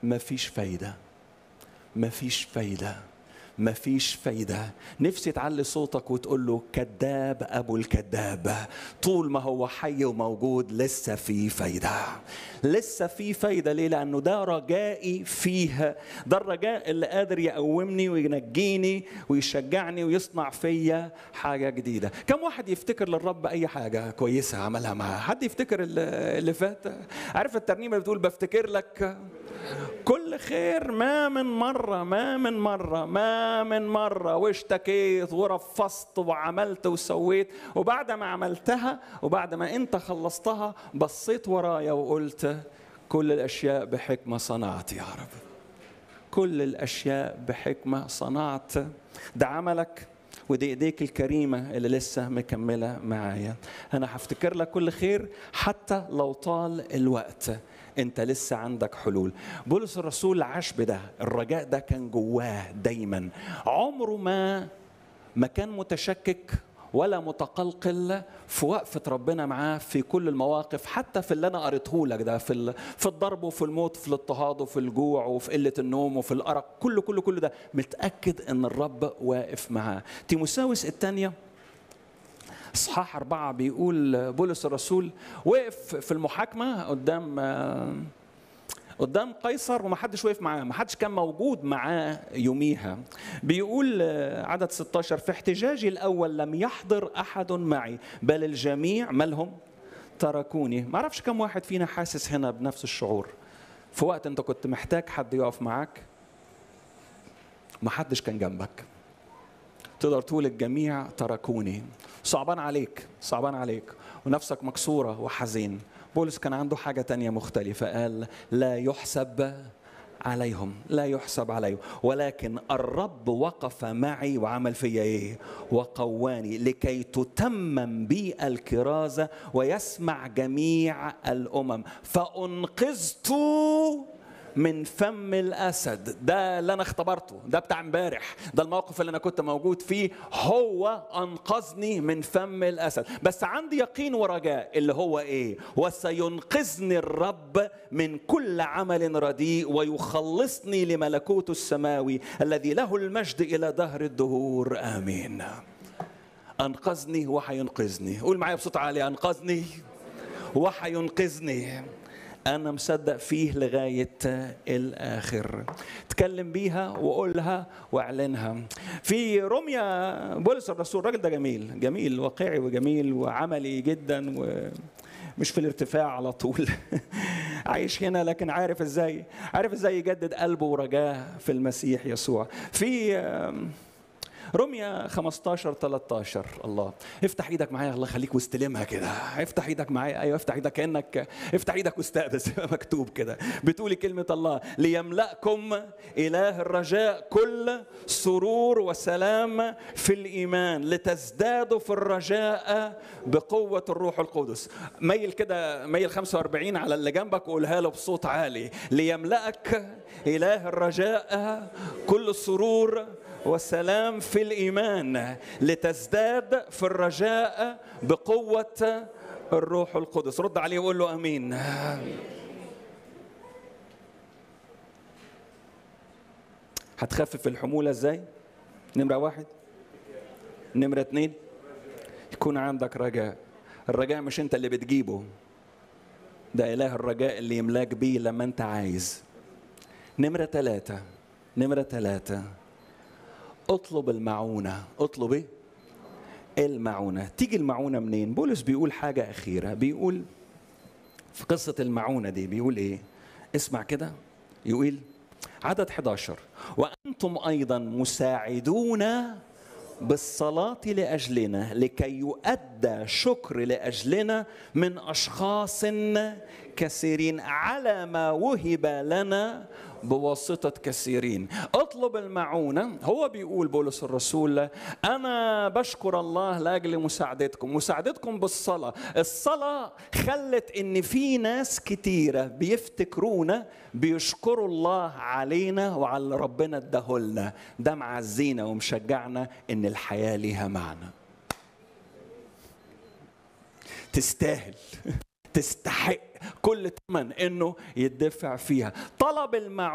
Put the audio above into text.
مفيش فايدة مفيش فايدة مفيش فايدة نفسي تعلي صوتك وتقول له كذاب أبو الكذاب طول ما هو حي وموجود لسه في فايدة لسه في فايدة ليه لأنه ده رجائي فيه ده الرجاء اللي قادر يقومني وينجيني ويشجعني ويصنع فيا حاجة جديدة كم واحد يفتكر للرب أي حاجة كويسة عملها معاه حد يفتكر اللي اللي فات عارف الترنيمة بتقول بفتكر لك كل خير ما من مرة ما من مرة ما من مرة واشتكيت ورفضت وعملت وسويت وبعد ما عملتها وبعد ما انت خلصتها بصيت ورايا وقلت كل الأشياء بحكمة صنعت يا رب كل الأشياء بحكمة صنعت ده عملك ودي ايديك الكريمة اللي لسه مكملة معايا أنا هفتكر لك كل خير حتى لو طال الوقت انت لسه عندك حلول بولس الرسول عاش بده الرجاء ده كان جواه دايما عمره ما ما كان متشكك ولا متقلقل في وقفة ربنا معاه في كل المواقف حتى في اللي أنا قريته لك ده في في الضرب وفي الموت في الاضطهاد وفي الجوع وفي قلة النوم وفي الأرق كله كله كله ده متأكد إن الرب واقف معاه تيموساوس الثانية اصحاح أربعة بيقول بولس الرسول وقف في المحاكمة قدام قدام قيصر ومحدش وقف معاه محدش كان موجود معاه يوميها بيقول عدد 16 في احتجاجي الأول لم يحضر أحد معي بل الجميع مالهم تركوني ما اعرفش كم واحد فينا حاسس هنا بنفس الشعور في وقت انت كنت محتاج حد يقف معاك محدش كان جنبك تقدر تقول الجميع تركوني صعبان عليك صعبان عليك ونفسك مكسورة وحزين بولس كان عنده حاجة تانية مختلفة قال لا يحسب عليهم لا يحسب عليهم ولكن الرب وقف معي وعمل فيا ايه وقواني لكي تتمم بي الكرازة ويسمع جميع الأمم فأنقذت من فم الاسد ده اللي انا اختبرته ده بتاع امبارح ده الموقف اللي انا كنت موجود فيه هو انقذني من فم الاسد بس عندي يقين ورجاء اللي هو ايه وسينقذني الرب من كل عمل رديء ويخلصني لملكوته السماوي الذي له المجد الى دهر الدهور امين انقذني وحينقذني قول معايا بصوت عالي انقذني وحينقذني أنا مصدق فيه لغاية الآخر تكلم بيها وقولها واعلنها في رمية بولس الرسول الراجل ده جميل جميل واقعي وجميل وعملي جدا ومش في الارتفاع على طول عايش هنا لكن عارف ازاي عارف ازاي يجدد قلبه ورجاه في المسيح يسوع في رمية 15 13 الله افتح ايدك معايا الله يخليك واستلمها كده افتح ايدك معايا ايوه افتح ايدك كانك افتح ايدك واستقبل مكتوب كده بتقولي كلمة الله ليملأكم إله الرجاء كل سرور وسلام في الإيمان لتزدادوا في الرجاء بقوة الروح القدس ميل كده ميل 45 على اللي جنبك وقولها له بصوت عالي ليملأك إله الرجاء كل سرور والسلام في الايمان لتزداد في الرجاء بقوه الروح القدس رد عليه وقول له امين هتخفف الحموله ازاي نمره واحد نمره اتنين يكون عندك رجاء الرجاء مش انت اللي بتجيبه ده اله الرجاء اللي يملاك بيه لما انت عايز نمره ثلاثه نمره ثلاثه اطلب المعونة اطلب ايه المعونة تيجي المعونة منين بولس بيقول حاجة أخيرة بيقول في قصة المعونة دي بيقول ايه اسمع كده يقول عدد 11 وأنتم أيضا مساعدون بالصلاة لأجلنا لكي يؤدى شكر لأجلنا من أشخاص كثيرين على ما وهب لنا بواسطة كثيرين اطلب المعونة هو بيقول بولس الرسول أنا بشكر الله لأجل مساعدتكم مساعدتكم بالصلاة الصلاة خلت إن في ناس كتيرة بيفتكرونا بيشكروا الله علينا وعلى ربنا اداهولنا ده معزينا ومشجعنا إن الحياة ليها معنى تستاهل تستحق كل ثمن انه يدفع فيها طلب المعونة